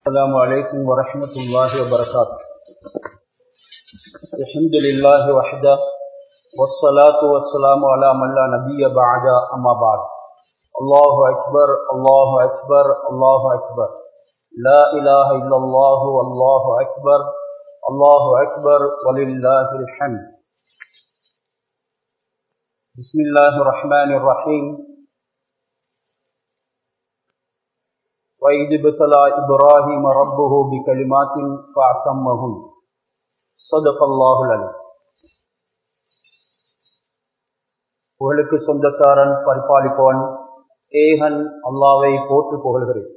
السلام عليكم ورحمة الله وبركاته الحمد لله وحده والصلاة والسلام على من لا نبي بعد أما بعد الله أكبر الله أكبر الله أكبر لا إله إلا الله والله أكبر الله أكبر ولله الحمد بسم الله الرحمن الرحيم وإذ ابتلى إبراهيم ربه بكلمات فأتمهن صدق الله العليم புகழுக்கு சொந்தக்காரன் பரிபாலிப்பவன் ஏகன் அல்லாவை போற்று புகழ்கிறேன்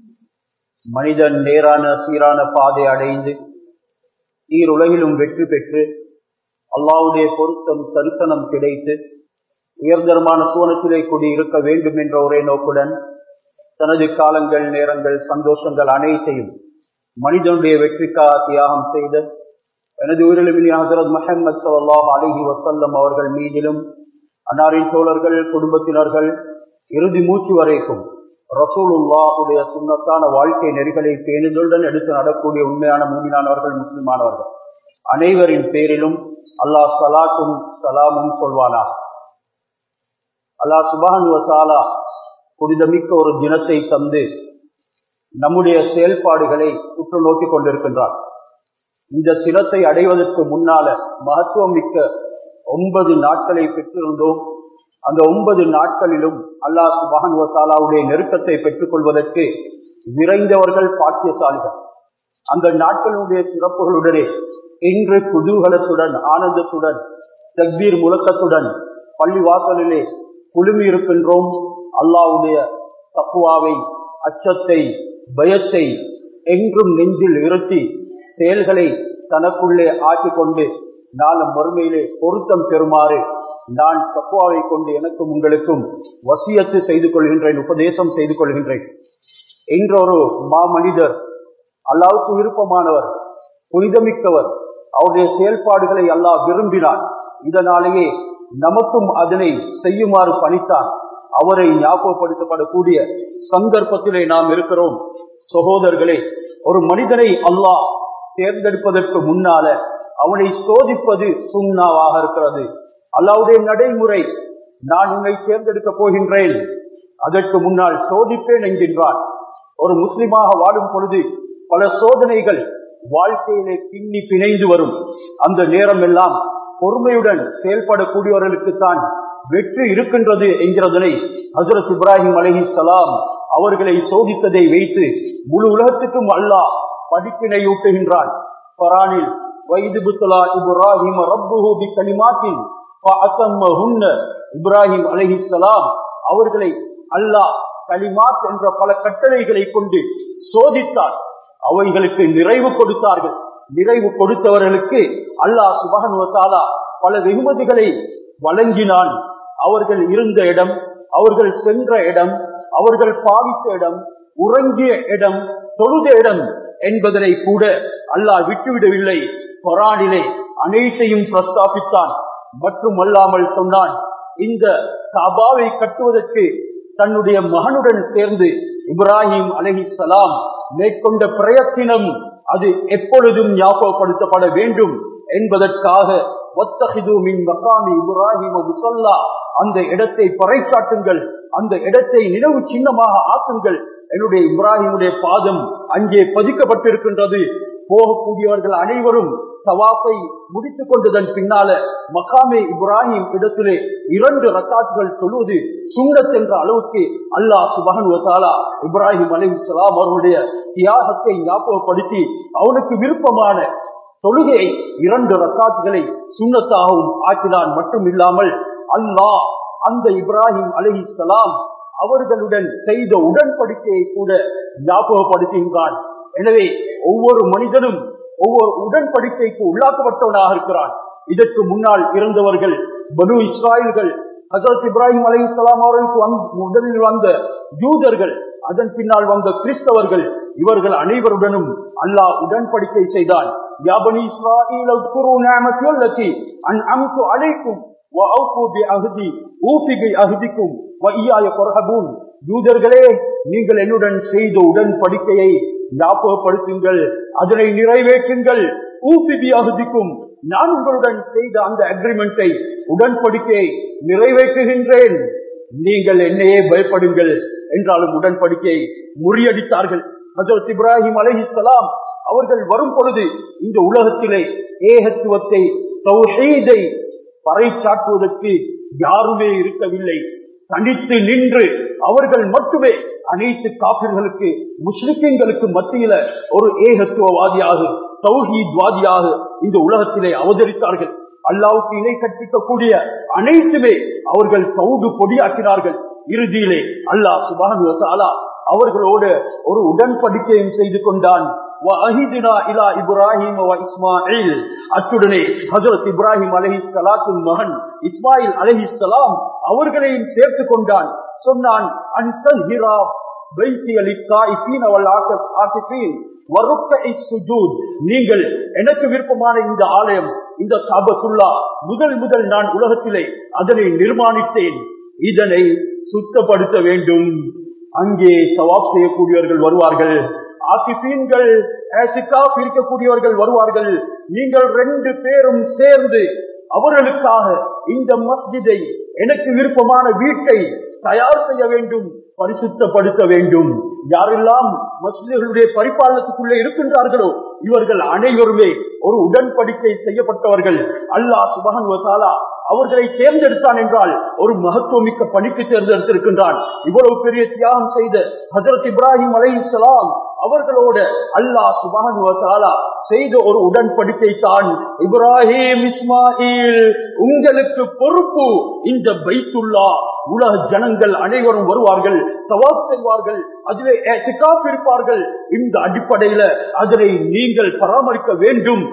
மனிதன் நேரான சீரான பாதை அடைந்து ஈருலகிலும் வெற்றி பெற்று அல்லாவுடைய பொருத்தம் தரிசனம் கிடைத்து உயர்தரமான சூனத்திலே கூடி இருக்க வேண்டும் என்ற ஒரே நோக்குடன் தனது காலங்கள் நேரங்கள் சந்தோஷங்கள் அனைத்தையும் மனிதனுடைய வெற்றிக்காக தியாகம் செய்த எனது உயிரிழமினி ஹசரத் மஹம்மது சல்லாஹ் அலிஹி வசல்லம் அவர்கள் மீதிலும் அன்னாரின் தோழர்கள் குடும்பத்தினர்கள் இறுதி மூச்சு வரைக்கும் ரசூலுல்லா உடைய சுண்ணத்தான வாழ்க்கை நெறிகளை பேணுதலுடன் எடுத்து நடக்கூடிய உண்மையான மூமினானவர்கள் முஸ்லிமானவர்கள் அனைவரின் பேரிலும் அல்லாஹ் சலாத்தும் சலாமும் சொல்வானா அல்லாஹ் சுபான் வசாலா புனிதமிக்க ஒரு தினத்தை தந்து நம்முடைய செயல்பாடுகளை உற்று நோக்கி கொண்டிருக்கின்றார் இந்த தினத்தை அடைவதற்கு முன்னால மகத்துவம் மிக்க ஒன்பது நாட்களை பெற்றிருந்தோம் அந்த ஒன்பது நாட்களிலும் அல்லாஹ் சுபான் வசாலாவுடைய நெருக்கத்தை பெற்றுக் கொள்வதற்கு விரைந்தவர்கள் பாக்கியசாலிகள் அந்த நாட்களுடைய சிறப்புகளுடனே இன்று குதூகலத்துடன் ஆனந்தத்துடன் தக்பீர் முழக்கத்துடன் பள்ளிவாசலிலே குழுமி இருக்கின்றோம் அல்லாவுடைய தப்புவாவை அச்சத்தை பயத்தை எங்கும் நெஞ்சில் இருத்தி செயல்களை தனக்குள்ளே ஆக்கிக் கொண்டு நாளும் மறுமையிலே பொருத்தம் பெறுமாறு நான் தப்புவாவை கொண்டு எனக்கும் உங்களுக்கும் வசியத்து செய்து கொள்கின்றேன் உபதேசம் செய்து கொள்கின்றேன் என்றொரு மாமனிதர் அல்லாவுக்கு விருப்பமானவர் புனிதமிக்கவர் அவருடைய செயல்பாடுகளை அல்லாஹ் விரும்பினான் இதனாலேயே நமக்கும் அதனை செய்யுமாறு பணித்தான் அவரை ஞாபகப்படுத்தப்படக்கூடிய சந்தர்ப்பத்திலே நாம் இருக்கிறோம் சகோதரர்களே ஒரு மனிதனை அல்லாஹ் தேர்ந்தெடுப்பதற்கு முன்னால அவனை சோதிப்பது சுண்ணாவாக இருக்கிறது அல்லாவுடைய நடைமுறை நான் உன்னை தேர்ந்தெடுக்க போகின்றேன் அதற்கு முன்னால் சோதிப்பேன் என்கின்றான் ஒரு முஸ்லிமாக வாழும் பொழுது பல சோதனைகள் வாழ்க்கையிலே பின்னி பிணைந்து வரும் அந்த நேரம் எல்லாம் பொறுமையுடன் செயல்படக்கூடியவர்களுக்குத்தான் வெற்றி இருக்கின்றது என்கிறதனை ஹசரத் இப்ராஹிம் அலஹி சலாம் அவர்களை சோதித்ததை வைத்து முழு உலகத்துக்கும் அல்லாஹ் படிப்பினை ஊட்டுகின்றான் பரானில் வைது புத்தலா இப்ராஹிம் ரப்புஹு பி கலிமாத்தின் இப்ராஹிம் அலஹி சலாம் அவர்களை அல்லாஹ் கலிமாத் என்ற பல கட்டளைகளை கொண்டு சோதித்தார் அவைகளுக்கு நிறைவு கொடுத்தார்கள் நிறைவு கொடுத்தவர்களுக்கு அல்லாஹ் சுபகனுவத்தாலா பல வெகுமதிகளை வழங்கினான் அவர்கள் இருந்த இடம் அவர்கள் சென்ற இடம் அவர்கள் பாவித்த இடம் உறங்கிய இடம் தொழுத இடம் என்பதனை கூட அல்லாஹ் விட்டுவிடவில்லை கொரானிலே அனைத்தையும் பிரஸ்தாபித்தான் மற்றும் அல்லாமல் சொன்னான் இந்த காபாவை கட்டுவதற்கு தன்னுடைய மகனுடன் சேர்ந்து இப்ராஹிம் அலஹி சலாம் மேற்கொண்ட பிரயத்தினம் அது எப்பொழுதும் ஞாபகப்படுத்தப்பட வேண்டும் என்பதற்காக அந்த இடத்தை பறைசாட்டுங்கள் அந்த இடத்தை நினைவு சின்னமாக ஆக்குங்கள் என்னுடைய இப்ராஹிமுடைய பாதம் அங்கே பதிக்கப்பட்டிருக்கின்றது போகக்கூடியவர்கள் அனைவரும் தவாப்பை முடித்துக் கொண்டதன் பின்னால மகாமே இப்ராஹிம் இடத்திலே இரண்டு ரக்காத்துகள் சொல்வது சுங்கத் என்ற அளவுக்கு அல்லாஹ் சுபகன் வசாலா இப்ராஹிம் அலி சலாம் அவர்களுடைய தியாகத்தை ஞாபகப்படுத்தி அவனுக்கு விருப்பமான தொழுகையை இரண்டு ரக்காத்துகளை சுண்ணத்தாகவும் ஆக்கினான் மட்டும் இல்லாமல் அல்லாஹ் அந்த இப்ராஹிம் அலஹி சலாம் அவர்களுடன் செய்த உடன்படிக்கையை கூட ஞாபகப்படுத்துகின்றான் எனவே ஒவ்வொரு மனிதனும் ஒவ்வொரு உடன்படிக்கைக்கு உள்ளாக்கப்பட்டவனாக இருக்கிறான் இதற்கு முன்னால் இருந்தவர்கள் பனு இஸ்ராயல்கள் ஹசரத் இப்ராஹிம் அலி இஸ்லாம் அவர்களுக்கு முதலில் வந்த யூதர்கள் அதன் பின்னால் வந்த கிறிஸ்தவர்கள் இவர்கள் அனைவருடனும் அல்லாஹ் உடன்படிக்கை செய்தான் யாபனி இஸ்ராயில் அழைக்கும் யூதர்களே நீங்கள் என்னுடன் செய்த உடன்படிக்கையை ஞாபகப்படுத்துங்கள் அதனை நிறைவேற்றுங்கள் ஊபிபியாகுதிக்கும் நான் உங்களுடன் செய்த அந்த அக்ரிமெண்டை உடன்படிக்கையை நிறைவேற்றுகின்றேன் நீங்கள் என்னையே பயப்படுங்கள் என்றாலும் உடன்படிக்கையை முறியடித்தார்கள் ஹஜரத் இப்ராஹிம் அலைஹிஸ்ஸலாம் அவர்கள் வரும் பொழுது இந்த உலகத்திலே ஏகத்துவத்தை தௌஹீதை பறைச்சாற்றுவதற்கு யாருமே இருக்கவில்லை தனித்து நின்று அவர்கள் மட்டுமே அனைத்து காப்பிர்களுக்கு முஸ்லிம்களுக்கு மத்தியில ஒரு ஏகத்துவவாதியாக தௌஹீத்வாதியாக இந்த உலகத்திலே அவதரித்தார்கள் அல்லாவுக்கு இணை கற்பிக்கக்கூடிய அனைத்துமே அவர்கள் தௌடு பொடியாக்கினார்கள் இறுதியிலே அல்லாஹ் சுபானு அவர்களோடு ஒரு உடன்படிக்கையும் செய்து கொண்டான் அத்துடனே ஹசரத் இப்ராஹிம் அலஹி சலாத்தின் மகன் இஸ்மாயில் அலஹி சலாம் அவர்களையும் சேர்த்து கொண்டான் சொன்னான் நீங்கள் எனக்கு விருப்பமான இந்த ஆலயம் இந்த காபத்துல்லா முதல் முதல் நான் உலகத்திலே அதனை நிர்மாணித்தேன் இதனை சுத்தப்படுத்த வேண்டும் அங்கே சவாப் செய்யக்கூடியவர்கள் வருவார்கள் ஆசிபீன்கள் இருக்கக்கூடியவர்கள் வருவார்கள் நீங்கள் ரெண்டு பேரும் சேர்ந்து அவர்களுக்காக இந்த மஸ்ஜிதை எனக்கு விருப்பமான வீட்டை தயார் செய்ய வேண்டும் பரிசுத்தப்படுத்த வேண்டும் யாரெல்லாம் மஸ்ஜிதுகளுடைய பரிபாலனத்துக்குள்ளே இருக்கின்றார்களோ இவர்கள் அனைவருமே ஒரு உடன்படிக்கை செய்யப்பட்டவர்கள் அல்லாஹ் சுபகன் வசாலா அவர்களை தேர்ந்தெடுத்தான் என்றால் ஒரு மகத்துவமிக்க பணிக்கு தேர்ந்தெடுத்திருக்கின்றான் இவ்வளவு பெரிய தியாகம் செய்த ஹசரத் இப்ராஹிம் அலை அவர்களோட அல்லாஹ் சுபான் செய்த ஒரு உடன்படிக்கை தான் இப்ராஹிம் இஸ்மாயில் உங்களுக்கு பொறுப்பு இந்த பைத்துல்லா உலக ஜனங்கள் அனைவரும் வருவார்கள் சவாப் செய்வார்கள் அதிலே இருப்பார்கள் இந்த அடிப்படையில அதனை நீங்கள் பராமரிக்க வேண்டும்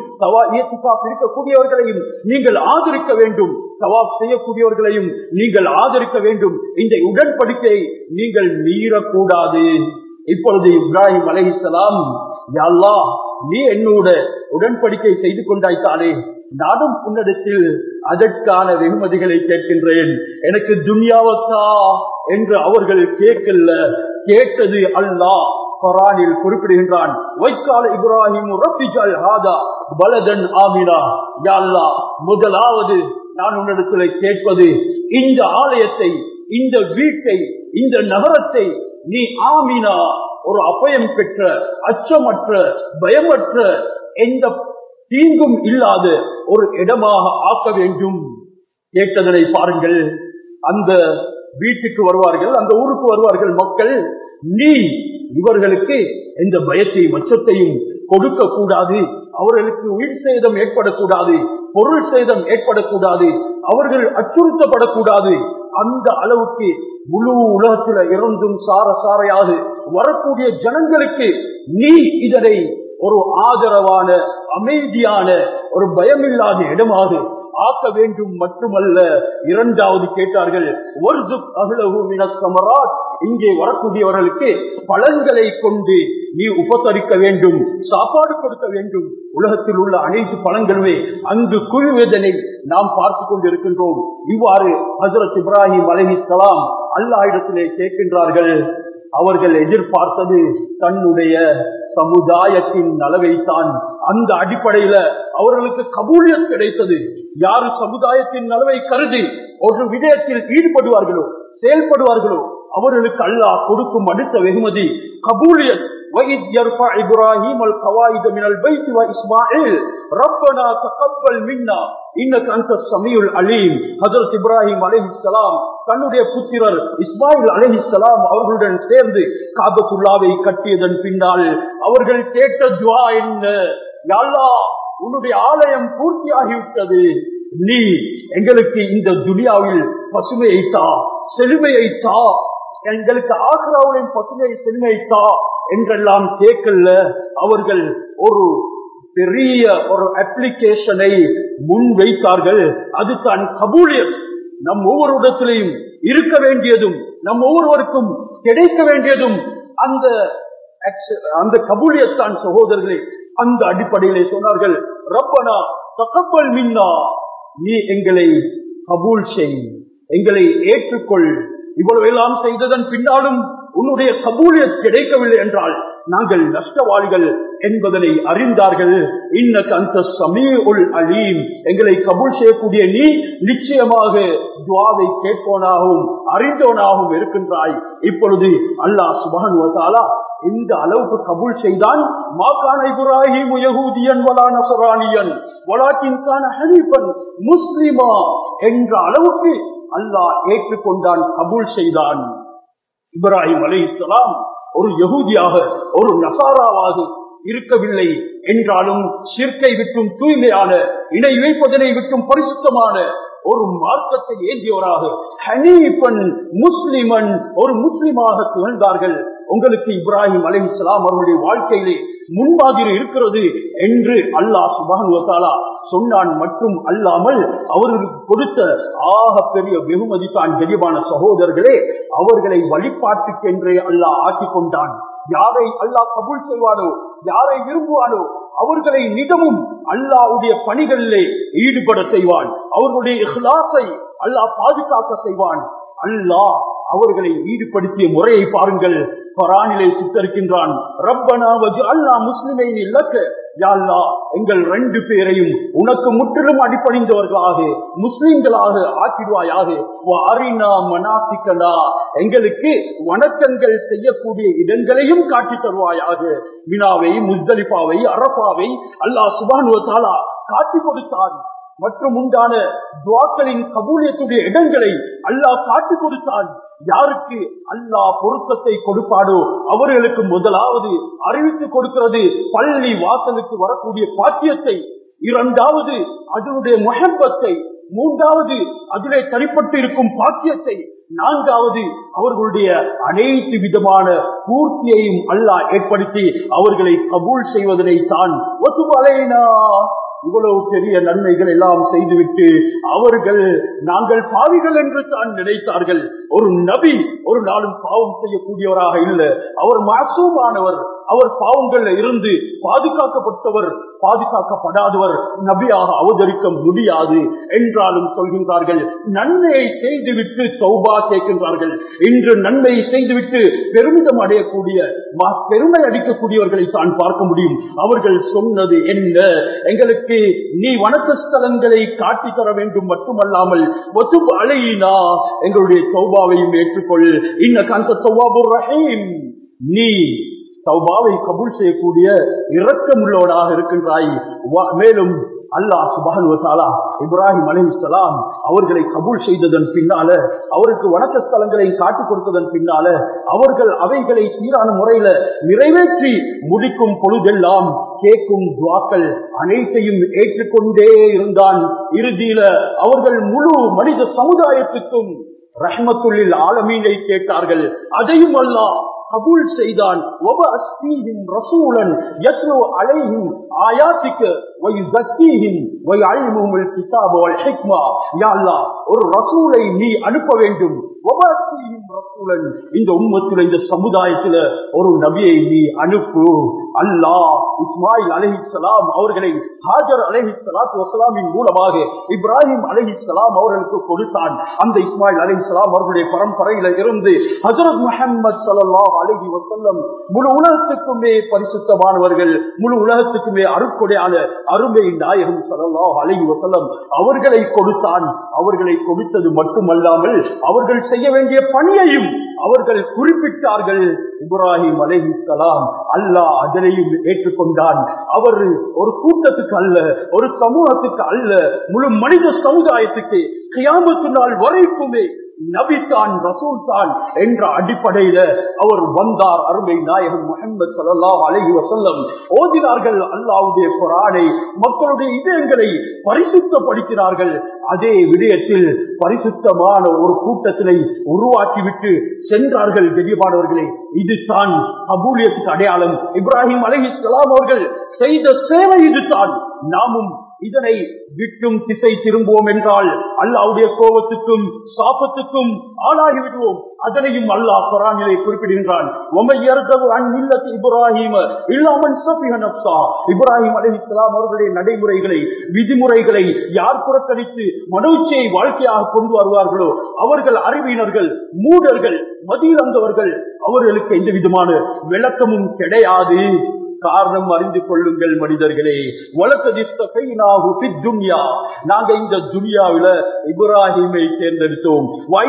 இருக்கக்கூடியவர்களையும் நீங்கள் ஆதரிக்க வேண்டும் சவாப் செய்யக்கூடியவர்களையும் நீங்கள் ஆதரிக்க வேண்டும் இந்த உடன்படிக்கையை நீங்கள் மீறக்கூடாது இப்பொழுது இப்ராஹிம் அலைஹிஸ்லாம் யாழ்லா நீ என்னோட உடன்படிக்கை செய்து கொண்டாய்த்தானே நானும் உன்னிடத்தில் அதற்கான வெகுமதிகளை கேட்கின்றேன் எனக்கு துன்யாவத்தா என்று அவர்கள் கேட்கல கேட்டது அல்லாஹ் குரானில் குறிப்பிடுகின்றான் வைக்கால இப்ராஹிம் ரப்பிஜல் ஹாதா பலதன் ஆமினா யாழ்லா முதலாவது நான் உன்னிடத்தில் கேட்பது இந்த ஆலயத்தை இந்த வீட்டை இந்த நகரத்தை நீ ஆமினா ஒரு அபயம் பெற்ற அச்சமற்ற பயமற்ற எந்த தீங்கும் இல்லாத ஒரு இடமாக ஆக்க வேண்டும் கேட்டதனை பாருங்கள் அந்த வீட்டுக்கு வருவார்கள் அந்த ஊருக்கு வருவார்கள் மக்கள் நீ இவர்களுக்கு எந்த பயத்தையும் அச்சத்தையும் கொடுக்க கூடாது அவர்களுக்கு உயிர் சேதம் ஏற்படக்கூடாது பொருள் சேதம் ஏற்படக்கூடாது அவர்கள் அச்சுறுத்தப்படக்கூடாது அந்த அளவுக்கு முழு உலகத்துல இறந்தும் சார சாரையாக வரக்கூடிய ஜனங்களுக்கு நீ இதனை ஒரு ஆதரவான அமைதியான ஒரு பயமில்லாத இடமாக ஆக்க வேண்டும் மட்டுமல்ல இரண்டாவது கேட்டார்கள் இங்கே வரக்கூடியவர்களுக்கு பழங்களை கொண்டு நீ உபசரிக்க வேண்டும் சாப்பாடு கொடுக்க வேண்டும் உலகத்தில் உள்ள அனைத்து பழங்களுமே அங்கு குழுவதனை நாம் பார்த்து கொண்டிருக்கின்றோம் இவ்வாறு ஹசரத் இப்ராஹிம் அலஹி சலாம் அல்லா இடத்திலே கேட்கின்றார்கள் அவர்கள் எதிர்பார்த்தது தன்னுடைய சமுதாயத்தின் நலவைத்தான் அந்த அடிப்படையில அவர்களுக்கு கபூலியத் கிடைத்தது யாரு சமுதாயத்தின் நலவை கருதி ஒரு விடயத்தில் ஈடுபடுவார்களோ செயல்படுவார்களோ அவர்களுக்கு அல்லாஹ் கொடுக்கும் அடுத்த வெகுமதி கபூலியத் وَإِذْ يَرْفَعُ إِبْرَاهِيمُ الْقَوَاعِدَ مِنَ الْبَيْتِ وَإِسْمَاعِيلُ رَبَّنَا تَقَبَّلْ مِنَّا إِنَّكَ أَنْتَ السَّمِيعُ الْعَلِيمُ ஹஜ்ரத் இப்ராஹிம் அலைஹிஸ்ஸலாம் தன்னுடைய புத்திரர் இஸ்மாயில் அலைஹிஸ்ஸலாம் அவர்களுடன் சேர்ந்து காபத்துல்லாவை கட்டியதன் பின்னால் அவர்கள் கேட்ட துவா என்ன யா அல்லாஹ் உன்னுடைய ஆலயம் பூர்த்தியாகிவிட்டது நீ எங்களுக்கு இந்த துனியாவில் பசுமையை தா செழுமையை தா எங்களுக்கு ஆக்ராவுடன் பசுமை செழுமையை தா என்றெல்லாம் கேட்கல அவர்கள் ஒரு பெரிய ஒரு அப்ளிகேஷனை முன் வைத்தார்கள் அது தான் கபூலியம் நம் ஒவ்வொரு இடத்திலையும் இருக்க வேண்டியதும் நம் ஒவ்வொருவருக்கும் கிடைக்க வேண்டியதும் அந்த அந்த கபூலியத்தான் சகோதரர்களே அந்த அடிப்படையிலே சொன்னார்கள் ரப்பனா தக்கப்பல் மின்னா நீ எங்களை கபூல் செய் எங்களை ஏற்றுக்கொள் இவ்வளவு எல்லாம் செய்ததன் பின்னாலும் உன்னுடைய கபூலியத் கிடைக்கவில்லை என்றால் நாங்கள் நஷ்டவாளிகள் என்பதனை அறிந்தார்கள் இன்னக்கு அந்த சமீஉல் அலீம் எங்களை கபூல் செய்யக்கூடிய நீ நிச்சயமாக துவாவை கேட்போனாகவும் அறிந்தோனாகவும் இருக்கின்றாய் இப்பொழுது அல்லாஹ் சுபஹன் வதாலா இந்த அளவுக்கு கபூல் செய்தான் மாகான இப்ராஹிம் யகூதியன் வலா நசரானியன் வலாக்கின் கான ஹனீஃபன் முஸ்லிமா என்ற அளவுக்கு அல்லாஹ் ஏற்றுக்கொண்டான் கபூல் செய்தான் இப்ராஹிம் அலை இஸ்லாம் ஒரு யகூதியாக ஒரு நசாராவாக இருக்கவில்லை என்றாலும் சிற்கை விட்டும் தூய்மையான இணை வைப்பதனை விட்டும் பரிசுத்தமான ஒரு மார்க்கத்தை ஏந்தியவராக ஹனீபன் முஸ்லிமன் ஒரு முஸ்லிமாக திகழ்ந்தார்கள் உங்களுக்கு இப்ராஹிம் அலி இஸ்லாம் அவருடைய வாழ்க்கையிலே முன்மாதிரி இருக்கிறது என்று அல்லாஹ் சுபானுவத்தாலா சொன்னான் மற்றும் அல்லாமல் அவர்களுக்கு கொடுத்த ஆக பெரிய வெகுமதி தான் தெளிவான சகோதரர்களே அவர்களை வழிபாட்டுக்கென்றே அல்லாஹ் ஆக்கிக் கொண்டான் யாரை அல்லாஹ் கபூல் செய்வானோ யாரை விரும்புவானோ அவர்களை மிகவும் அல்லாவுடைய பணிகளிலே ஈடுபட செய்வான் அவர்களுடைய இஹ்லாஸை அல்லாஹ் பாதுகாக்க செய்வான் அல்லாஹ் அவர்களை ஈடுபடுத்திய முறையை பாருங்கள் பரானிலே சித்தரிக்கின்றான் ரப்பனா அல்லா முஸ்லிமை இலக்க யாழ்லா எங்கள் ரெண்டு பேரையும் உனக்கு முற்றிலும் அடிப்படைந்தவர்களாக முஸ்லிம்களாக ஆக்கிடுவாயாக அரினா மனாசிக்கலா எங்களுக்கு வணக்கங்கள் செய்யக்கூடிய இடங்களையும் காட்டி தருவாயாக மினாவை முஸ்தலிஃபாவை அரபாவை அல்லாஹ் சுபானுவத்தாலா காட்டி கொடுத்தான் மற்றும் உண்டான துவாக்களின் கபூலியத்துடைய இடங்களை அல்லாஹ் காட்டி கொடுத்தான் யாருக்கு அல்லாஹ் பொருத்தத்தை கொடுப்பாடோ அவர்களுக்கு முதலாவது அறிவித்து கொடுக்கிறது பள்ளி வாசலுக்கு வரக்கூடிய பாக்கியத்தை இரண்டாவது அதனுடைய முகப்பத்தை மூன்றாவது அதிலே தனிப்பட்டு இருக்கும் பாக்கியத்தை நான்காவது அவர்களுடைய அனைத்து விதமான பூர்த்தியையும் அல்லாஹ் ஏற்படுத்தி அவர்களை கபூல் செய்வதனை தான் ஒத்துவலைனா இவ்வளவு பெரிய நன்மைகள் எல்லாம் செய்துவிட்டு அவர்கள் நாங்கள் பாவிகள் என்று தான் நினைத்தார்கள் ஒரு நபி ஒரு நாளும் பாவம் செய்யக்கூடியவராக இல்லை அவர் மாசூமானவர் அவர் பாவங்கள்ல இருந்து பாதுகாக்கப்பட்டவர் பாதுகாக்கப்படாதவர் நபியாக அவதரிக்க முடியாது என்றாலும் சொல்கின்றார்கள் நன்மையை செய்துவிட்டு சௌபா கேட்கின்றார்கள் இன்று நன்மையை செய்துவிட்டு பெருமிதம் அடையக்கூடிய பெருமை அடிக்கக்கூடியவர்களை தான் பார்க்க முடியும் அவர்கள் சொன்னது என்ன எங்களுக்கு நீ வணக்க ஸ்தலங்களை காட்டி தர வேண்டும் மட்டுமல்லாமல் ஒத்து அலையினா எங்களுடைய சௌபாவையும் ஏற்றுக்கொள் இன்ன கந்த சௌபாபுர் ரஹீம் நீ தௌபாவை கபூல் செய்யக்கூடிய இரக்கமுள்ளவனாக இருக்கின்றாய் மேலும் அல்லாஹ் சுபானுவத்தாலா இப்ராஹிம் அலிசலாம் அவர்களை கபூல் செய்ததன் பின்னால அவருக்கு வணக்க ஸ்தலங்களை காட்டிக் கொடுத்ததன் பின்னால அவர்கள் அவைகளை சீரான முறையில நிறைவேற்றி முடிக்கும் பொழுதெல்லாம் கேட்கும் துவாக்கள் அனைத்தையும் ஏற்றுக்கொண்டே இருந்தான் இறுதியில அவர்கள் முழு மனித சமுதாயத்துக்கும் ரஹ்மத்துள்ளில் ஆலமீனை கேட்டார்கள் அதையும் அல்லாஹ் கபூல் செய்தான் ரசூலன் யத்லு அலைஹிம் ஆயாத்திக்க வயுசக்கீஹிம் வயுஅல்லிமுஹும் الكتاب والحكمة யா அல்லாஹ் ஒரு ரசூலை நீ அனுப்ப வேண்டும் ரசூலன் இந்த உம்மத்துல இந்த சமுதாயத்துல ஒரு நபியை நீ அனுப்பு அல்லாஹ் இஸ்மாயில் அலஹி சலாம் அவர்களை ஹாஜர் அலஹி சலாத்து வசலாமின் மூலமாக இப்ராஹிம் அலஹி சலாம் அவர்களுக்கு கொடுத்தான் அந்த இஸ்மாயில் அலஹி சலாம் அவர்களுடைய பரம்பரையில இருந்து ஹசரத் முஹம்மது சல்லாஹ் அலஹி வசல்லம் முழு உலகத்துக்குமே பரிசுத்தமானவர்கள் முழு உலகத்துக்குமே அருட்கொடையான அருமை நாயகம் சல்லாஹ் அலஹி வசல்லம் அவர்களை கொடுத்தான் அவர்களை கொடுத்தது மட்டுமல்லாமல் அவர்கள் செய்ய வேண்டிய பணியையும் அவர்கள் குறிப்பிட்டார்கள் இப்ராஹிம் அலஹி சலாம் அல்லாஹ் அதனையும் ஏற்றுக்கொண்டான் அவர் ஒரு கூட்டத்துக்கு அல்ல ஒரு சமூகத்துக்கு அல்ல முழு மனித சமுதாயத்துக்கு கியாமத்து நாள் வரைக்குமே நபித்தான் ரசூல் தான் என்ற அடிப்படையில அவர் வந்தார் அருமை நாயகன் முகமது சல்லாஹ் அலஹி வசல்லம் ஓதினார்கள் அல்லாவுடைய குரானை மக்களுடைய இதயங்களை பரிசுத்தப்படுத்தினார்கள் அதே விடயத்தில் பரிசுத்தமான ஒரு கூட்டத்தினை உருவாக்கிவிட்டு சென்றார்கள் கெடியமானவர்களே இதுதான் அபூலியத்துக்கு அடையாளம் இப்ராஹிம் அலஹி சலாம் அவர்கள் செய்த சேவை இதுதான் நாமும் இதனை விட்டும் திசை திரும்புவோம் என்றால் அல்லாவுடைய கோபத்துக்கும் சாபத்துக்கும் ஆளாகி விடுவோம் அதனையும் அல்லாஹ் குரானிலே குறிப்பிடுகின்றான் இப்ராஹிம் இல்லாமல் இப்ராஹிம் அலிஸ்லாம் அவர்களுடைய நடைமுறைகளை விதிமுறைகளை யார் புறக்கணித்து மனோச்சியை வாழ்க்கையாக கொண்டு வருவார்களோ அவர்கள் அறிவியினர்கள் மூடர்கள் மதியிழந்தவர்கள் அவர்களுக்கு எந்த விதமான விளக்கமும் கிடையாது காரணம் அறிந்து கொள்ளுங்கள் மனிதர்களே துன்யா நாங்க இந்த துன்யாவில இப்ராஹிமை தேர்ந்தெடுத்தோம்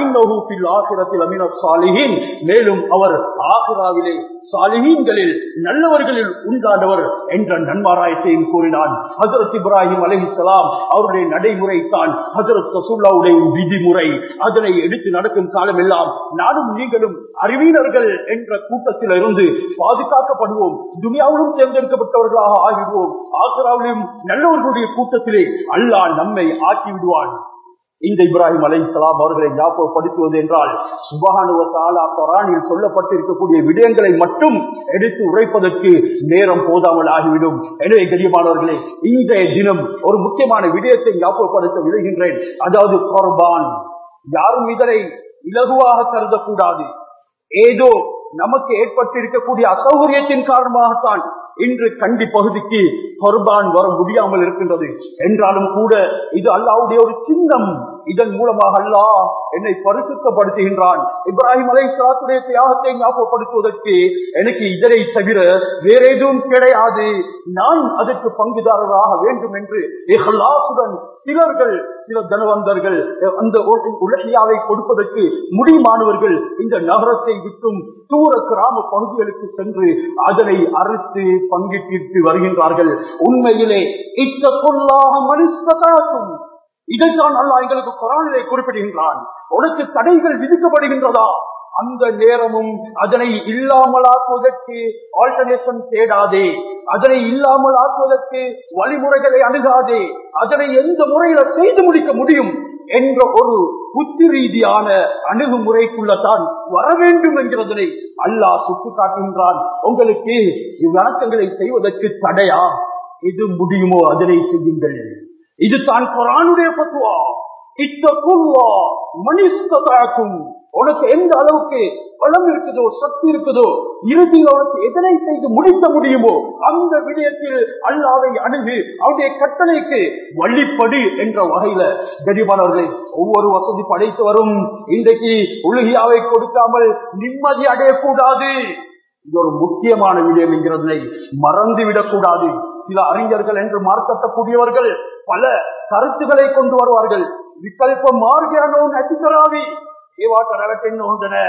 மேலும் அவர் ஆகுராவிலே சாலிஹீன்களில் நல்லவர்களில் உண்டானவர் என்ற நன்மாராயத்தையும் கூறினான் ஹசரத் இப்ராஹிம் அலிஹலாம் அவருடைய நடைமுறை தான் ஹசரத் ரசூல்லாவுடைய விதிமுறை அதனை எடுத்து நடக்கும் காலம் எல்லாம் நானும் நீங்களும் அறிவியனர்கள் என்ற கூட்டத்தில் இருந்து பாதுகாக்கப்படுவோம் துனியாவிலும் தேர்ந்தெடுக்கப்பட்டவர்களாக ஆகிடுவோம் ஆசிராவிலும் நல்லவர்களுடைய கூட்டத்திலே அல்லாஹ் நம்மை ஆக்கி விடுவான் இந்த இப்ராஹிம் அலை சலாம் அவர்களை ஞாபகப்படுத்துவது என்றால் சுபகானுவ தாலா கொரானில் சொல்லப்பட்டிருக்கக்கூடிய விடயங்களை மட்டும் எடுத்து உரைப்பதற்கு நேரம் போதாமல் ஆகிவிடும் எனவே கரியமானவர்களே இன்றைய தினம் ஒரு முக்கியமான விடயத்தை ஞாபகப்படுத்த விளைகின்றேன் அதாவது கொர்பான் யாரும் இதனை இலகுவாக கருதக்கூடாது ஏதோ நமக்கு ஏற்பட்டிருக்கக்கூடிய அசௌகரியத்தின் காரணமாகத்தான் இன்று கண்டி பகுதிக்கு கொர்பான் வர முடியாமல் இருக்கின்றது என்றாலும் கூட இது அல்லாவுடைய ஒரு சின்னம் இதன் மூலமாக அல்லாஹ் என்னை பரிசுத்தப்படுத்துகின்றான் இப்ராஹிம் அலை சலாத்துடைய தியாகத்தை ஞாபகப்படுத்துவதற்கு எனக்கு இதனை தவிர வேற எதுவும் கிடையாது நான் அதற்கு பங்குதாரராக வேண்டும் என்று இஹ்லாசுடன் சிலர்கள் சில தனவந்தர்கள் அந்த உலகியாவை கொடுப்பதற்கு முடியுமானவர்கள் இந்த நகரத்தை விட்டும் தூர கிராம பகுதிகளுக்கு சென்று அதனை அறுத்து பங்கிட்டு வருகின்றார்கள் உண்மையிலே இத்தொல்லாக மனுஷதாக்கும் இதைத்தான் அல்லா எங்களுக்கு குரானிலே குறிப்பிடுகின்றான் உனக்கு தடைகள் விதிக்கப்படுகின்றதா அந்த நேரமும் அதனை இல்லாமலாக்குவதற்கு ஆல்டர்னேஷன் தேடாதே அதனை இல்லாமல் ஆக்குவதற்கு வழிமுறைகளை அணுகாதே அதனை எந்த முறையில செய்து முடிக்க முடியும் என்ற ஒரு புத்தி ரீதியான அணுகுமுறைக்குள்ளதான் வர வேண்டும் என்கிறதனை அல்லாஹ் சுட்டு காட்டுகின்றான் உங்களுக்கு இவ்வணக்கங்களை செய்வதற்கு தடையா இது முடியுமோ அதனை செய்யுங்கள் இது தான் குரானுடைய பத்துவா இத்தகுல்லா மனிதத்தாக்கும் உனக்கு எந்த அளவுக்கு பலம் இருக்குதோ சக்தி இருக்குதோ இறுதியில் உனக்கு எதனை செய்து முடிக்க முடியுமோ அந்த விடயத்தில் அல்லாவை அணுகு அவருடைய கட்டளைக்கு வழிப்படு என்ற வகையில கரிபாளர்களை ஒவ்வொரு வசதி படைத்து வரும் இன்றைக்கு உலகியாவை கொடுக்காமல் நிம்மதி அடையக்கூடாது இது ஒரு முக்கியமான விடயம் என்கிறதை மறந்து விடக்கூடாது சில அறிஞர்கள் என்று மார்க்கத்தக்கூடியவர்கள் பல கருத்துக்களை கொண்டு வருவார்கள் විකල්ප මාර්ගයනෝ නැති කරાવી ඒවාට රැවටෙන්න හොඳ නැහැ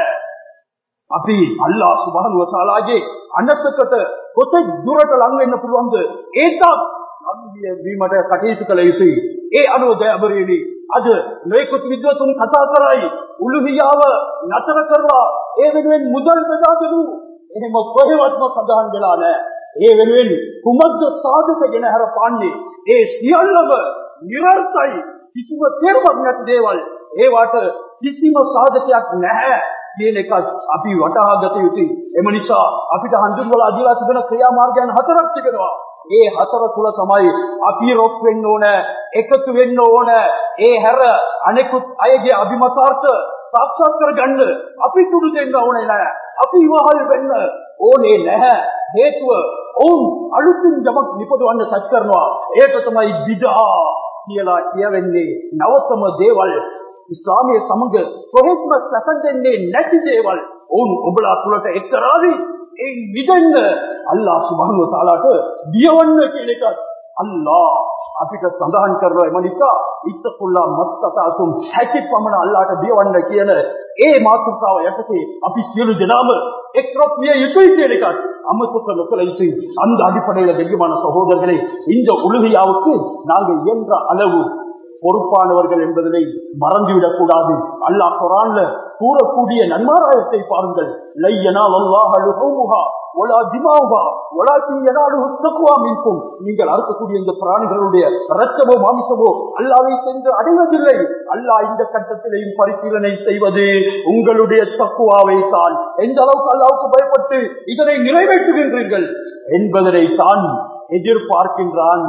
අපි අල්ලා සුබ්හානහු වතාලාගේ අනත්තකට කොතෙක් දුරට ලං වෙන්න පුළුවන්ද ඒකත් අන්විය වීමට කටයුතු කළ යුතුයි ඒ අනුව දයබරේනි අද නොයෙකුත් විද්වතුන් කතා කරයි උළුහියාව නතර කරලා ඒ වෙනුවෙන් මුදල් බෙදාගනු එහෙම කොහෙවත්ම සඳහන් වෙලා නැහැ ඒ වෙනුවෙන් කුමක්ද සාධක ගෙන හැර පාන්නේ ඒ සියල්ලම නිරර්ථයි කිසිම තේරුමක් නැති දේවල් ඒවට කිසිම සාධකයක් නැහැ කියන එකත් අපි වටහා ගත යුතුයි. එම නිසා අපිට හඳුන්වලා දීලා තිබෙන ක්‍රියාමාර්ගයන් හතරක් තිබෙනවා. ඒ හතර තුල තමයි අපි රොක් වෙන්න ඕන, එකතු වෙන්න ඕන. ඒ හැර අනෙකුත් අයගේ අභිමතාර්ථ සාක්ෂාත් කරගන්න අපි තුඩු දෙන්න ඕනේ නැහැ. අපි ඉවහල් වෙන්න ඕනේ නැහැ. හේතුව ඔවුන් අලුතින් යමක් නිපදවන්න සැක කරනවා. ඒක තමයි බිදා කියලා කියවෙන්නේ නවතම දේවල් ඉස්ලාමයේ සමග කොහෙත්ම සැසඳෙන්නේ නැති දේවල් ඔවුන් ඔබලා තුළට එක්තරාවි ඒ විදන්න අල්ලා සුබහානහු තාලාට දියවන්න කියන එකත් අල්ලා අපිට සඳහන් කරනවා එම නිසා ඉත්තකුල්ලා මස්තතාතුම් හැකි පමණ අල්ලාට දියවන්න කියන ඒ මාතෘකාව යටතේ අපි සියලු දෙනාම එක්රොක් විය යුතුයි කියන එකත් அமர்த்துக்க நொக்கலைசு அந்த அடிப்படையில கண்ணியமான சகோதரர்களை இந்த உலகையாவுக்கு நாங்கள் இயன்ற அளவு பொறுப்பானவர்கள் என்பதனை மறந்துவிடக் கூடாது அல்லாஹ் குரான்ல கூறக்கூடிய நன்மாராயத்தை பாருங்கள் லையனா வல்லாஹ லுஹூமுஹா ஒலா திமாவுகா ஒலா தீயனாலு தக்குவா மீட்கும் நீங்கள் அறுக்கக்கூடிய இந்த பிராணிகளுடைய ரத்தமோ மாமிசமோ அல்லாவை சென்று அடைவதில்லை அல்லாஹ் இந்த கட்டத்திலையும் பரிசீலனை செய்வது உங்களுடைய தக்குவாவை தான் எந்த அளவுக்கு அல்லாவுக்கு பயப்பட்டு இதனை நிறைவேற்றுகின்றீர்கள் என்பதனை தான் எதிர்பார்க்கின்றான்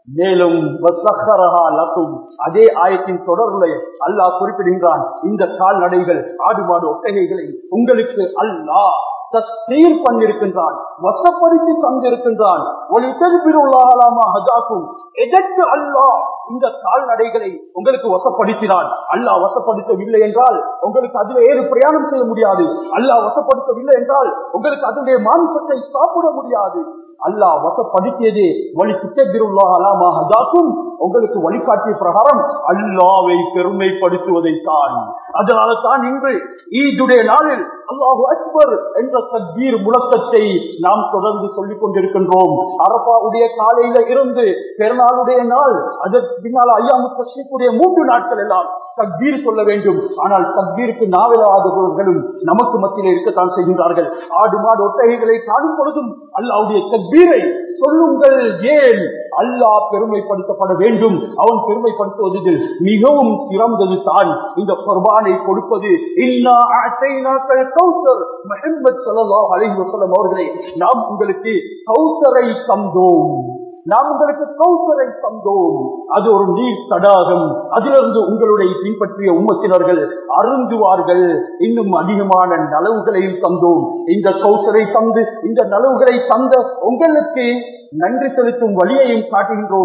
மேலும் வசக்கரஹா லக்கும் அதே ஆயத்தின் தொடர்புல அல்லாஹ் குறிப்பிடுகின்றான் இந்த கால்நடைகள் ஆடு மாடு ஒட்டகைகளை உங்களுக்கு அல்லாஹ் தஸ்தீர் பண்ணிருக்கின்றான் வசப்படுத்தி தந்திருக்கின்றான் ஒரு திருப்பிருள்ளாகலாமா ஹஜாக்கும் எதற்கு அல்லாஹ் இந்த கால்நடைகளை உங்களுக்கு வசப்படுத்தினான் அல்லாஹ் வசப்படுத்தவில்லை என்றால் உங்களுக்கு அதில் ஏறு பிரயாணம் செய்ய முடியாது அல்லாஹ் வசப்படுத்தவில்லை என்றால் உங்களுக்கு அதனுடைய மாംസத்தை சாப்பிட முடியாது அல்லாஹ் வசப்படுத்தியது வழி சித்தபிருல்லா அலாமா ஹஜாக்கும் உங்களுக்கு வழிகாட்டிய பிரகாரம் அல்லாவை பெருமைப்படுத்துவதை தான் அதனால தான் இன்று ஈதுடைய நாளில் அல்லாஹு அக்பர் என்ற தக்பீர் முழக்கத்தை நாம் தொடர்ந்து சொல்லிக் கொண்டிருக்கின்றோம் அரபாவுடைய காலையில இருந்து பெருநாளுடைய நாள் அதற்கு பின்னால் ஐயாமு தஸ்ரீக்குடைய மூன்று நாட்கள் எல்லாம் தக்பீர் சொல்ல வேண்டும் ஆனால் தக்பீருக்கு நாவலாதவர்களும் நமக்கு மத்தியில் இருக்கத்தான் செய்கின்றார்கள் ஆடு மாடு ஒட்டகைகளை காணும் பொழுதும் அல்லாவுடைய தக்பீரை சொல்லுங்கள் ஏன் அல்லாஹ் பெருமைப்படுத்தப்பட வேண்டும் அவன் பெருமைப்படுத்துவதில் மிகவும் சிறந்தது தான் இந்த குர்பானை கொடுப்பது இன்னா அத்தைனாக்கள் கௌசர் முஹம்மது ஸல்லல்லாஹு அலைஹி வஸல்லம் அவர்களை நாம் உங்களுக்கு கௌசரை தந்தோம் நாம் உங்களுக்கு கௌசரை தந்தோம் அது ஒரு நீர் தடாகம் அதிலிருந்து உங்களுடைய பின்பற்றிய உம்மத்தினர்கள் அருந்துவார்கள் இன்னும் அதிகமான நலவுகளையும் தந்தோம் இந்த கௌசரை தந்து இந்த நலவுகளை தந்த உங்களுக்கு நன்றி செலுத்தும் வழியையும் காட்டுகின்றோம்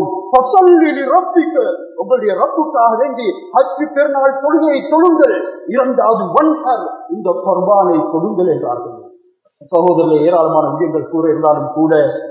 உங்களுடைய ரப்புக்காக வேண்டி ஹஜ்ஜி பெருநாள் தொழுகையை தொழுங்கள் இரண்டாவது ஒன்ஹர் இந்த பொர்பானை கொடுங்கள் என்றார்கள் சகோதரர்கள் ஏராளமான விடயங்கள் கூற இருந்தாலும் கூட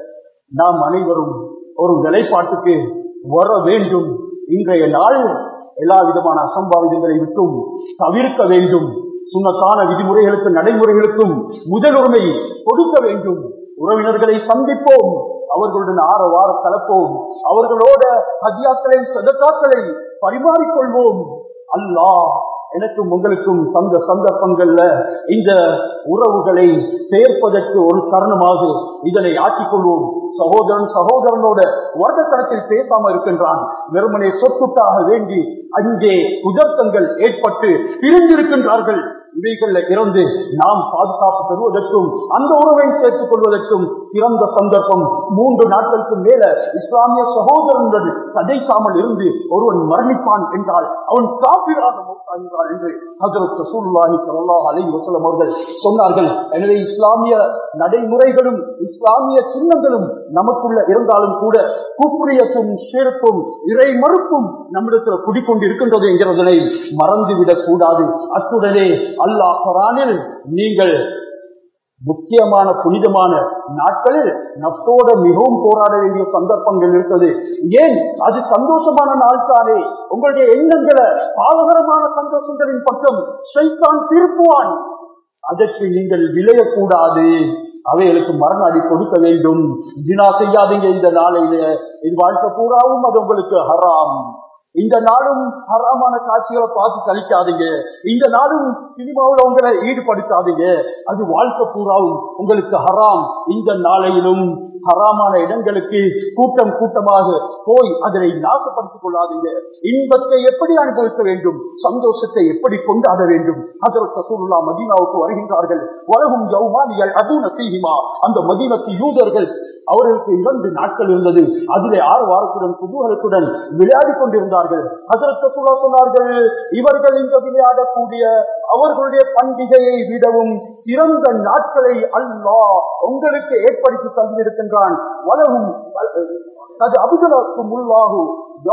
நாம் அனைவரும் ஒரு நிலைப்பாட்டுக்கு வர வேண்டும் இன்றைய நாள் எல்லா விதமான அசம்பாவிதங்களை விட்டும் தவிர்க்க வேண்டும் சுண்ணத்தான விதிமுறைகளுக்கு நடைமுறைகளுக்கும் முதலுரிமை கொடுக்க வேண்டும் உறவினர்களை சந்திப்போம் அவர்களுடன் ஆற வார கலப்போம் அவர்களோட ஹதியாக்களை சதக்காக்களை பரிமாறிக்கொள்வோம் அல்லாஹ் எனக்கும் உங்களுக்கும் தந்த சந்தர்ப்பங்கள்ல இந்த உறவுகளை சேர்ப்பதற்கு ஒரு காரணமாக இதனை ஆக்கிக் கொள்வோம் சகோதரன் சகோதரனோட வருட கணக்கில் பேசாம இருக்கின்றான் வெறுமனே சொத்துக்காக வேண்டி அங்கே உதர்த்தங்கள் ஏற்பட்டு பிரிந்திருக்கின்றார்கள் இவைகள்ல இருந்து நாம் பாதுகாப்பு பெறுவதற்கும் அந்த உறவை சேர்த்துக் கொள்வதற்கும் சிறந்த சந்தர்ப்பம் மூன்று நாட்களுக்கு மேல இஸ்லாமிய சகோதரனுடன் கதைக்காமல் இருந்து ஒருவன் மரணிப்பான் என்றால் அவன் காப்பீராக மௌத்தாகிறான் என்று ஹசரத் ரசூலுல்லாஹி ஸல்லல்லாஹு அலைஹி வஸல்லம் அவர்கள் சொன்னார்கள் எனவே இஸ்லாமிய நடைமுறைகளும் இஸ்லாமிய சின்னங்களும் நமக்குள்ள இருந்தாலும் கூட குப்ரியத்தும் ஷிர்க்கும் இறை மறுப்பும் நம்மிடத்தில் குடிக்கொண்டு இருக்கின்றது என்கிறதனை மறந்துவிடக் கூடாது அத்துடனே அல்லாஹ் குரானில் நீங்கள் முக்கியமான புனிதமான நாட்களில் நப்சோட மிகவும் போராட வேண்டிய சந்தர்ப்பங்கள் இருக்கிறது ஏன் அது சந்தோஷமான நாள் தானே உங்களுடைய எண்ணங்களை பாவகரமான சந்தோஷங்களின் பக்கம் சைத்தான் திருப்புவான் அதற்கு நீங்கள் விளையக்கூடாது அவைகளுக்கு மரண அடி கொடுக்க வேண்டும் தினா செய்யாதீங்க இந்த நாளையில இது வாழ்க்கை பூராவும் அது உங்களுக்கு ஹராம் இந்த நாளும் ஹராமான காட்சிகளை பார்த்து கழிக்காதீங்க இந்த நாளும் சினிமாவில் உங்களை ஈடுபடுத்தாதீங்க அது வாழ்க்கை பூராவும் உங்களுக்கு ஹராம் இந்த நாளையிலும் ஹராமான இடங்களுக்கு கூட்டம் கூட்டமாக போய் அதனை நாசப்படுத்திக் கொள்ளாதீங்க இன்பத்தை எப்படி அனுபவிக்க வேண்டும் சந்தோஷத்தை எப்படி கொண்டாட வேண்டும் அதற்கு சசூருல்லா மதீனாவுக்கு வருகின்றார்கள் வலகும் யௌமானியல் அதுன சீஹிமா அந்த மதீனத்து யூதர்கள் அவர்களுக்கு இரண்டு நாட்கள் இருந்தது அதிலே ஆறு வாரத்துடன் குதூகலத்துடன் விளையாடி கொண்டிருந்தார்கள் அதற்கு சுலா சொன்னார்கள் இவர்கள் இந்த விளையாடக்கூடிய அவர்களுடைய பண்டிகையை விடவும் சிறந்த நாட்களை அல்லாஹ் உங்களுக்கு ஏற்படுத்தி தந்திருக்கின்றான் வலவும் அது அபுதலாக்கும் உள்ளாகும்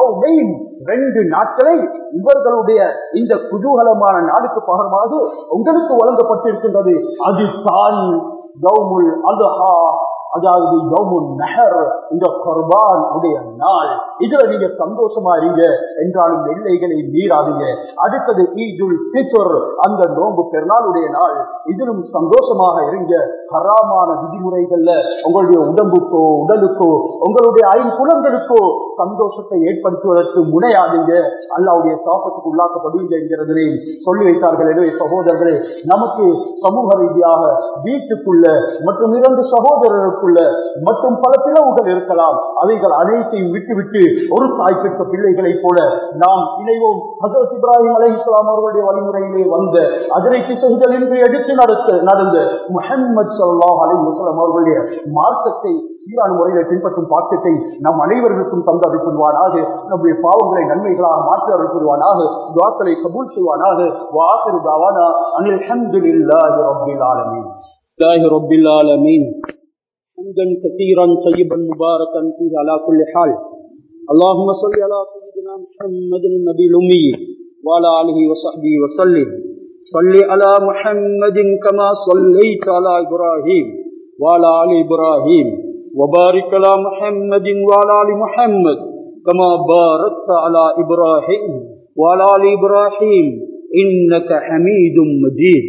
ரெண்டு நாட்களை இவர்களுடைய இந்த குதூகலமான நாளுக்கு பகரமாக உங்களுக்கு வழங்கப்பட்டிருக்கின்றது அது தான் கவுமுல் அதுஹா அதாவது யௌமுன் நஹர் இந்த குர்பான் உடைய நாள் இதுல நீங்க சந்தோஷமா இருங்க என்றாலும் எல்லைகளை மீறாதீங்க அடுத்தது ஈதுல் பித்ர் அந்த நோன்பு பெருநாளுடைய நாள் இதிலும் சந்தோஷமாக இருங்க ஹராமான விதிமுறைகள்ல உங்களுடைய உடம்புக்கோ உடலுக்கோ உங்களுடைய ஐம்புலங்களுக்கோ சந்தோஷத்தை ஏற்படுத்துவதற்கு முனையாதீங்க அல்லாவுடைய சாப்பத்துக்கு உள்ளாக்கப்படுவீங்க என்கிறதனை சொல்லி வைத்தார்கள் எனவே சகோதரர்களே நமக்கு சமூக ரீதியாக வீட்டுக்குள்ள மற்றும் இரண்டு சகோதரர்களுக்கு உங்களுக்குள்ள மற்றும் பல பிளவுகள் இருக்கலாம் அவைகள் அனைத்தையும் விட்டுவிட்டு ஒரு தாய் பெற்ற பிள்ளைகளைப் போல நாம் இணைவோம் ஹசரத் இப்ராஹிம் அலை இஸ்லாம் அவர்களுடைய வழிமுறையிலே வந்த அதனை பிசகுதல் என்று எடுத்து நடத்த நடந்த முஹம்மது ஸல்லல்லாஹு அலைஹி வஸல்லம் அவர்களுடைய மார்க்கத்தை சீரான முறையில் பின்பற்றும் பாக்கியத்தை நம் அனைவருக்கும் தந்து அனுப்புவானாக நம்முடைய பாவங்களை நன்மைகளாக மாற்றி அனுப்புவானாக துவாக்களை கபூல் செய்வானாக வாசரு தாவானா அனில் ஹம்துலில்லாஹி ரப்பில் ஆலமீன் الله رب العالمين حمدا كثيرا طيبا مباركا فيه على كل حال اللهم صل على سيدنا محمد النبي الأمي وعلى آله وصحبه وسلم صل على محمد كما صليت على إبراهيم وعلى آل إبراهيم وبارك على محمد وعلى آل محمد كما باركت على إبراهيم وعلى آل إبراهيم إنك حميد مجيد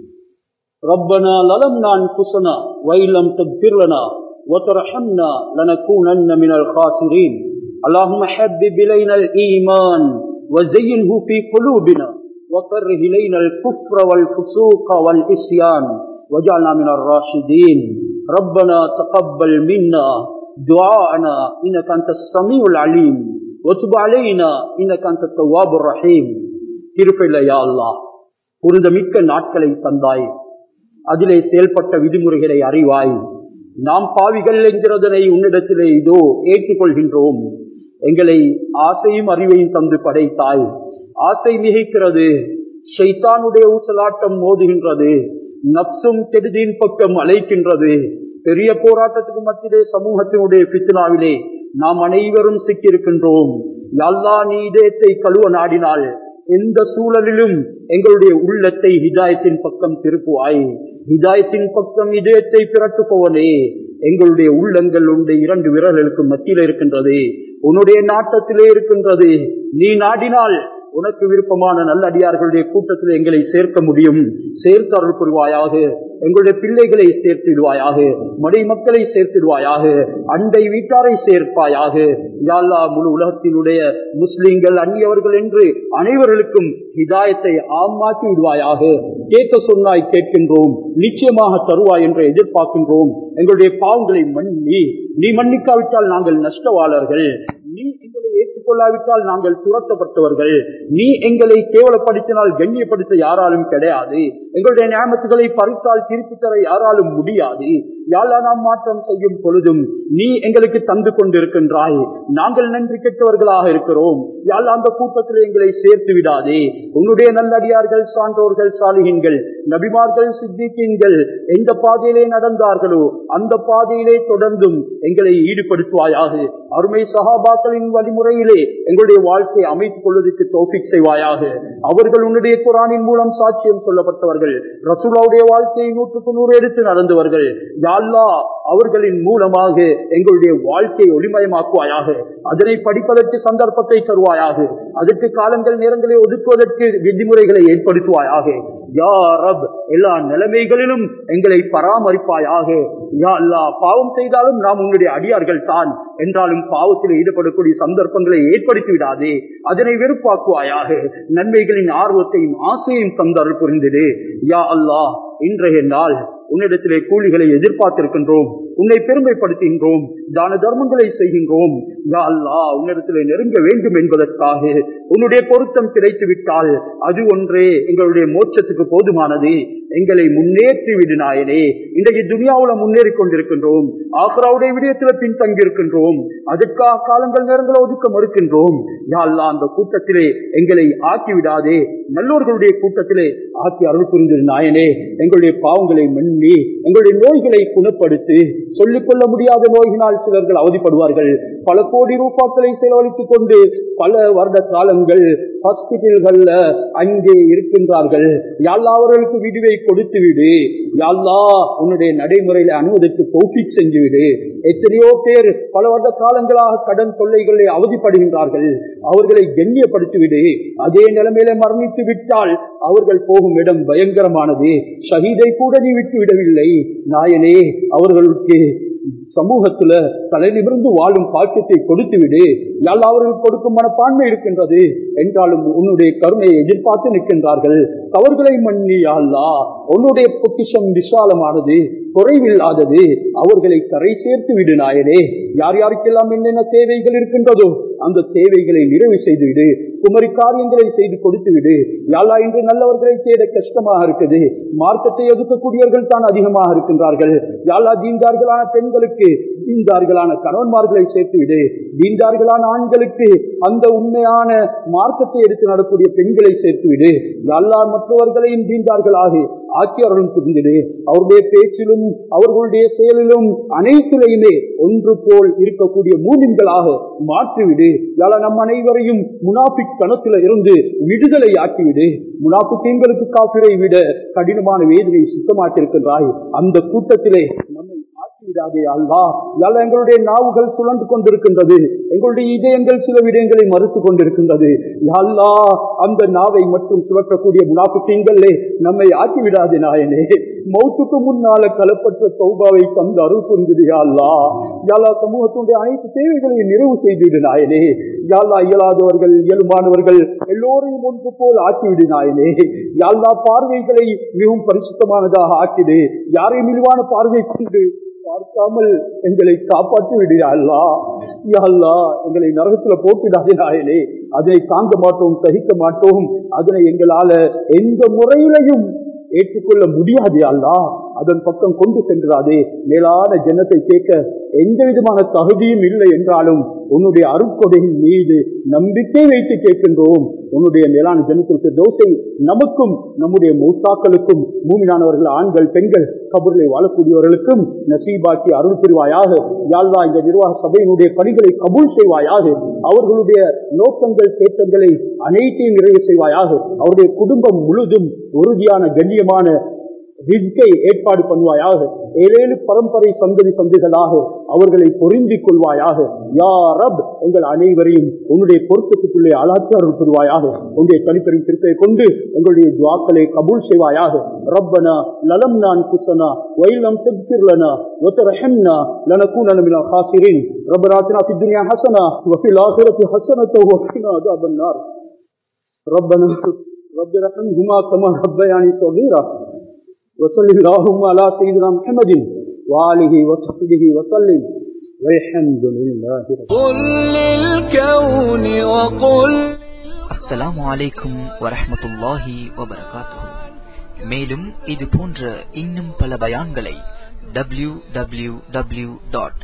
ربنا ظلمنا أنفسنا وإن لم تغفر لنا وترحمنا لنكونن من الخاسرين اللهم حبب إلينا الإيمان وزينه في قلوبنا وكره إلينا الكفر والفسوق والعصيان واجعلنا من الراشدين ربنا تقبل منا دعاءنا إنك أنت السميع العليم وتب علينا إنك أنت التواب الرحيم திருப்பில்ல யா அல்லாஹ் புரிதமிக்க நாட்களை தந்தாய் அதிலே செயல்பட்ட விதிமுறைகளை அறிவாய் நாம் பாவிகள் என்கிறதனை உன்னிடத்திலே இதோ ஏற்றுக்கொள்கின்றோம் எங்களை ஆசையும் அறிவையும் தந்து படைத்தாய் ஆசை மிகைக்கிறது ஷைத்தானுடைய ஊசலாட்டம் மோதுகின்றது நப்சும் கெடுதியின் பக்கம் அழைக்கின்றது பெரிய போராட்டத்துக்கு மத்தியிலே சமூகத்தினுடைய பித்னாவிலே நாம் அனைவரும் சிக்கியிருக்கின்றோம் அல்லா நீ இதயத்தை கழுவ நாடினால் எந்த சூழலிலும் எங்களுடைய உள்ளத்தை ஹிதாயத்தின் பக்கம் திருப்புவாய் ஹிதாயத்தின் பக்கம் இதயத்தை பிறட்டுப்பவனே எங்களுடைய உள்ளங்கள் உன்னுடைய இரண்டு விரல்களுக்கு மத்தியில் இருக்கின்றது உன்னுடைய நாட்டத்திலே இருக்கின்றது நீ நாடினால் உனக்கு விருப்பமான நல்லடியார்களுடைய கூட்டத்தில் எங்களை சேர்க்க முடியும் சேர்த்து அருள் புரிவாயாக எங்களுடைய பிள்ளைகளை சேர்த்திடுவாயாக மடை மக்களை சேர்த்திடுவாயாக அண்டை வீட்டாரை சேர்ப்பாயாக யாழ்லா முழு உலகத்தினுடைய முஸ்லிம்கள் அந்நியவர்கள் என்று அனைவர்களுக்கும் ஹிதாயத்தை ஆமாக்கி விடுவாயாக கேட்க சொன்னாய் கேட்கின்றோம் நிச்சயமாக தருவாய் என்று எதிர்பார்க்கின்றோம் எங்களுடைய பாவங்களை மன்னி நீ மன்னிக்காவிட்டால் நாங்கள் நஷ்டவாளர்கள் நீ எங்களை ஏற்றுக்கொள்ளாவிட்டால் நாங்கள் துரத்தப்பட்டவர்கள் நீ எங்களை கேவலப்படுத்தினால் கண்ணியப்படுத்த யாராலும் கிடையாது எங்களுடைய ஞாபகத்துகளை பறித்தால் திருப்பி தர யாராலும் முடியாது யாழா நாம் மாற்றம் செய்யும் பொழுதும் நீ எங்களுக்கு தந்து கொண்டிருக்கின்றாய் நாங்கள் நன்றி கெட்டவர்களாக இருக்கிறோம் யாழ் அந்த கூட்டத்தில் எங்களை சேர்த்து விடாதே உன்னுடைய நல்லடியார்கள் சான்றோர்கள் சாலிகின்கள் நபிமார்கள் சித்திகீன்கள் எந்த பாதையிலே நடந்தார்களோ அந்த பாதையிலே தொடர்ந்தும் எங்களை ஈடுபடுத்துவாயாக அருமை சகாபாக்களின் வழிமுறையிலே எங்களுடைய வாழ்க்கையை அமைத்துக் கொள்வதற்கு தோஃபிக் செய்வாயாக அவர்கள் உன்னுடைய குரானின் மூலம் சாட்சியம் சொல்லப்பட்டவர்கள் ரசூலாவுடைய வாழ்க்கையை நூற்றுக்கு நூறு எடுத்து நடந்தவர்கள் யாழ்லா அவர்களின் மூலமாக எங்களுடைய வாழ்க்கையை ஒளிமயமாக்குவாயாக அதனை படிப்பதற்கு சந்தர்ப்பத்தை தருவாயாக அதற்கு காலங்கள் நேரங்களை ஒதுக்குவதற்கு விதிமுறைகளை ஏற்படுத்துவாயாக யா ரப் எல்லா நிலைமைகளிலும் எங்களை பராமரிப்பாயாக யா அல்லா பாவம் செய்தாலும் நாம் உன்னுடைய அடியார்கள் தான் என்றாலும் பாவத்தில் ஈடுபடக்கூடிய சந்தர்ப்பங்களை ஏற்படுத்தி விடாதே அதனை வெறுப்பாக்குவாயாக நன்மைகளின் ஆர்வத்தையும் ஆசையும் தந்தருள் புரிந்தது யா அல்லாஹ் இன்றைய நாள் உன்னிடத்திலே கூலிகளை எதிர்பார்த்திருக்கின்றோம் உன்னை பெருமைப்படுத்துகின்றோம் தான தர்மங்களை செய்கின்றோம் யா அல்லா உன்னிடத்திலே நெருங்க வேண்டும் என்பதற்காக உன்னுடைய பொருத்தம் கிடைத்து விட்டால் அது ஒன்றே எங்களுடைய மோட்சத்துக்கு போதுமானது எங்களை முன்னேற்றி விடு நாயனே இன்றைக்கு துனியாவுல முன்னேறி கொண்டிருக்கின்றோம் ஆக்ராவுடைய விடயத்தில் பின்தங்கி இருக்கின்றோம் அதற்காக காலங்கள் நேரங்களை ஒதுக்க மறுக்கின்றோம் யா அல்லா அந்த கூட்டத்திலே எங்களை ஆக்கி விடாதே நல்லோர்களுடைய கூட்டத்திலே ஆக்கி அருள் புரிந்தது நாயனே எங்களுடைய பாவங்களை மன்னி எங்களுடைய நோய்களை குணப்படுத்தி சொல்லிக் கொள்ள முடியாத நோயினால் சிலர்கள் அவதிப்படுவார்கள் பல கோடி ரூபாக்களை செலவழித்துக் கொண்டு பல வருட காலங்கள் ஹாஸ்பிட்டல்கள்ல அங்கே இருக்கின்றார்கள் யாழ்லா அவர்களுக்கு விடுவை கொடுத்து விடு யாழ்லா உன்னுடைய நடைமுறையில அணுவதற்கு தோப்பிக் செஞ்சு விடு எத்தனையோ பேர் பல வருட காலங்களாக கடன் தொல்லைகளை அவதிப்படுகின்றார்கள் அவர்களை கண்ணியப்படுத்தி விடு அதே நிலைமையில மரணித்து விட்டால் அவர்கள் போகும் இடம் பயங்கரமானது ஷஹீதை கூட நீ விட்டு விடவில்லை நாயனே அவர்களுக்கு சமூகத்துல தலை நிமிர்ந்து வாழும் பாக்கியத்தை கொடுத்து விடு யாழ் அவர்கள் கொடுக்கும் மனப்பான்மை இருக்கின்றது என்றாலும் உன்னுடைய கருணையை எதிர்பார்த்து நிற்கின்றார்கள் தவறுகளை மன்னி அல்லா உன்னுடைய பொக்கிஷம் விசாலமானது குறைவில்லாதது அவர்களை கரை சேர்த்து விடு நாயனே யார் யாருக்கெல்லாம் என்னென்ன தேவைகள் இருக்கின்றதோ அந்த தேவைகளை நிறைவு செய்து விடு குமரி காரியங்களை செய்து கொடுத்து விடு யாழா இன்று நல்லவர்களை தேட கஷ்டமாக இருக்குது மார்க்கத்தை ஒதுக்கக்கூடியவர்கள் தான் அதிகமாக இருக்கின்றார்கள் யாழா தீண்டார்களான பெண்களுக்கு தீண்டார்களான கணவன்மார்களை சேர்த்து விடு தீண்டார்களான ஆண்களுக்கு அந்த உண்மையான மார்க்கத்தை எடுத்து நடக்கூடிய பெண்களை சேர்த்து விடு யாழ்லா மற்றவர்களையும் தீண்டார்களாக ஆக்கியவர்களும் புரிந்திடு அவருடைய பேச்சிலும் அவர்களுடைய செயலிலும் அனைத்திலையுமே ஒன்று போல் இருக்கக்கூடிய மூலின்களாக மாற்றிவிடு யாழ நம் அனைவரையும் முனாபிக் கணத்துல இருந்து விடுதலை ஆக்கிவிடு முனாபிக்கங்களுக்கு காப்பிரை விட கடினமான வேதனை சுத்தமாக்கியிருக்கின்றாய் அந்த கூட்டத்திலே நம்மை விடாதே அல்லா யாழ் எங்களுடைய நாவுகள் சுழன்று கொண்டிருக்கின்றது எங்களுடைய இதயங்கள் சில விடயங்களை மறுத்து கொண்டிருக்கின்றது யாழ்லா அந்த நாவை மட்டும் சுழற்றக்கூடிய முனாபிக்கங்களே நம்மை ஆக்கி விடாதே நாயனே மௌத்துக்கு முன்னால கலப்பற்ற சௌபாவை தந்து அருள் புரிந்தது யாழ்லா யாழா சமூகத்தினுடைய அனைத்து தேவைகளையும் நிறைவு செய்துவிடு நாயனே யாழ்லா இயலாதவர்கள் இயல்பானவர்கள் எல்லோரையும் ஒன்று போல் ஆக்கிவிடு நாயனே யாழ்லா பார்வைகளை மிகவும் பரிசுத்தமானதாக ஆக்கிடு யாரையும் இழிவான பார்வை கொண்டு பார்க்காமல் எங்களை காப்பாற்றி விடுகிறாள்லா யாழ்லா எங்களை நரகத்துல போட்டுடாதே நாயனே அதை தாங்க மாட்டோம் சகிக்க மாட்டோம் அதனை எங்களால எந்த முறையிலையும் ஏற்றுக்கொள்ள முடியாது அல்லா அதன் பக்கம் கொண்டு சென்றாதே மேலான ஜன்னத்தை கேட்க எந்த விதமான தகுதியும் இல்லை என்றாலும் உன்னுடைய அருட்கொடையின் மீது நம்பிக்கை வைத்து கேட்கின்றோம் உன்னுடைய மேலான ஜனத்திற்கு தோசை நமக்கும் நம்முடைய மூத்தாக்களுக்கும் மூமினானவர்கள் ஆண்கள் பெண்கள் கபூர்களை வாழக்கூடியவர்களுக்கும் நசீபாக்கி அருள் புரிவாயாக யாழ்லா இந்த நிர்வாக சபையினுடைய பணிகளை கபூல் செய்வாயாக அவர்களுடைய நோக்கங்கள் தேட்டங்களை அனைத்தையும் நிறைவு செய்வாயாக அவருடைய குடும்பம் முழுதும் உறுதியான கண்ணியமான ரிஸ்கை ஏற்பாடு பண்ணுவாயாக ஏழேழு பரம்பரை சந்ததி சந்தைகளாக அவர்களை பொருந்திக் கொள்வாயாக யா ரப் எங்கள் அனைவரையும் உன்னுடைய பொருத்தத்துக்குள்ளே அலாச்சாரம் புரிவாயாக உன்னுடைய தனிப்பெரும் திருப்பை கொண்டு எங்களுடைய துவாக்களை கபூல் செய்வாயாக ரப்பனா லலம் நான் குசனா வைலம் தக்பிர்லனா وترحمنا لنكونن من الخاسرين ربنا آتنا في الدنيا حسنة وفي الآخرة حسنة وقنا عذاب النار ربنا رب ارحمهما كما ربياني صغيرا وصل اللهم على سيدنا محمد وآله وصحبه وسلم والحمد لله قل للكون وقل அஸ்ஸலாமு அலைக்கும் வரஹ்மத்துல்லாஹி வபரகாத்துஹு மேலும் இது போன்ற இன்னும் பல பயான்களை டபிள்யூ டபிள்யூ டபிள்யூ டாட்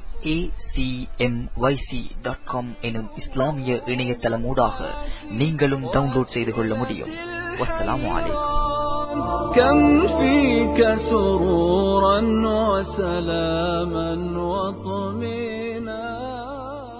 எனும் இஸ்லாமிய இணையதளமூடாக நீங்களும் டவுன்லோட் செய்து கொள்ள முடியும் வஸ்ஸலாமு அலைக்கும் كم فيك سرورا وسلاما وطمئنا